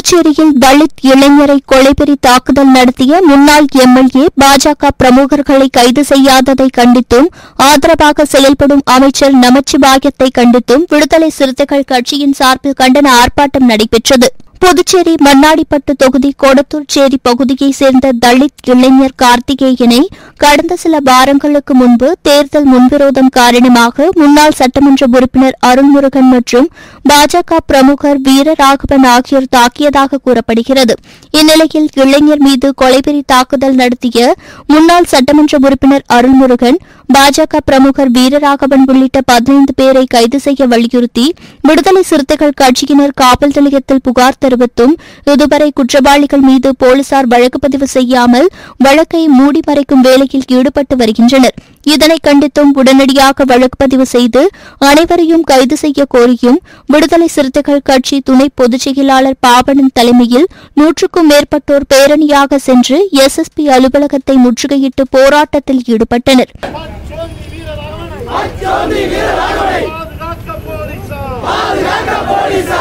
புதுச்சேரியில் தலித் இளைஞரை கொலைபெறி தாக்குதல் நடத்திய முன்னாள் எம்எல்ஏ பாஜக பிரமுகர்களை கைது செய்யாததை கண்டித்தும் ஆதரவாக செயல்படும் அமைச்சர் நமச்சிவாயத்தை கண்டித்தும் விடுதலை சிறுத்தைகள் கட்சியின் சார்பில் கண்டன ஆர்ப்பாட்டம் நடைபெற்றது புதுச்சேரி மண்ணாடிப்பட்டு தொகுதி கொடத்தூர்ச்சேரி பகுதியைச் சேர்ந்த தலித் இளைஞர் கார்த்திகேயனை கடந்த சில வாரங்களுக்கு முன்பு தேர்தல் முன்விரோதம் காரணமாக முன்னாள் சட்டமன்ற உறுப்பினர் அருள்முருகன் மற்றும் பாஜக பிரமுகர் வீரராகவன் ஆகியோர் தாக்கியதாக கூறப்படுகிறது இந்நிலையில் இளைஞர் மீது கொலைவெறி தாக்குதல் நடத்திய முன்னாள் சட்டமன்ற உறுப்பினர் அருள்முருகன் பாஜக பிரமுகர் வீரராகவன் உள்ளிட்ட பதினைந்து பேரை கைது செய்ய வலியுறுத்தி விடுதலை சிறுத்தைகள் கட்சியினர் காவல் நிலையத்தில் புகார் தெரிவித்தும் இதுவரை குற்றவாளிகள் மீது போலீசார் வழக்கு பதிவு செய்யாமல் வழக்கை மூடி மறைக்கும் வேலையில் ஈடுபட்டு வருகின்றனர் இதனை கண்டித்தும் உடனடியாக வழக்கு பதிவு செய்து அனைவரையும் கைது செய்ய கோரியும் விடுதலை சிறுத்தைகள் கட்சி துணை பொதுச் செயலாளர் பாவனன் தலைமையில் நூற்றுக்கும் மேற்பட்டோர் பேரணியாக சென்று எஸ்எஸ்பி அலுவலகத்தை முற்றுகையிட்டு போராட்டத்தில் ஈடுபட்டனர் அச்சோந்தி வீரராகவனை பாதுகாக்க போலீசா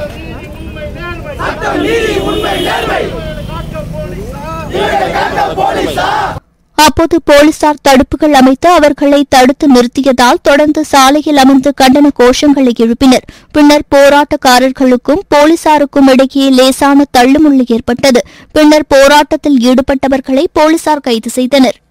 சட்டம் நீதி உண்மை நேர்மை காக்க போலீசா அப்போது போலீசார் தடுப்புகள் அமைத்து அவர்களை தடுத்து நிறுத்தியதால் தொடர்ந்து சாலையில் அமர்ந்து கண்டன கோஷங்களை எழுப்பினர் பின்னர் போராட்டக்காரர்களுக்கும் போலீசாருக்கும் இடையே லேசான தள்ளுமுள்ளு ஏற்பட்டது பின்னர் போராட்டத்தில் ஈடுபட்டவர்களை போலீசார் கைது செய்தனர்